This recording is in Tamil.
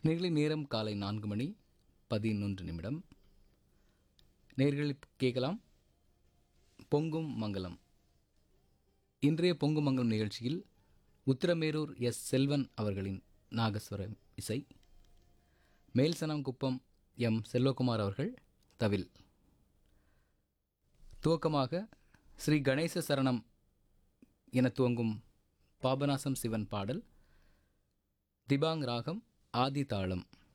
நேர்களை நேரம் காலை நான்கு மணி பதினொன்று நிமிடம் நேர்கள் கேட்கலாம் பொங்கும் மங்கலம் இன்றைய பொங்கும் மங்கலம் நிகழ்ச்சியில் உத்திரமேரூர் எஸ் செல்வன் அவர்களின் நாகஸ்வரம் இசை மேல்சனங்குப்பம் எம் செல்வகுமார் அவர்கள் தவில் துவக்கமாக ஸ்ரீ கணேச சரணம் என துவங்கும் பாபநாசம் சிவன் பாடல் திபாங் ராகம் ஆதி தாளம்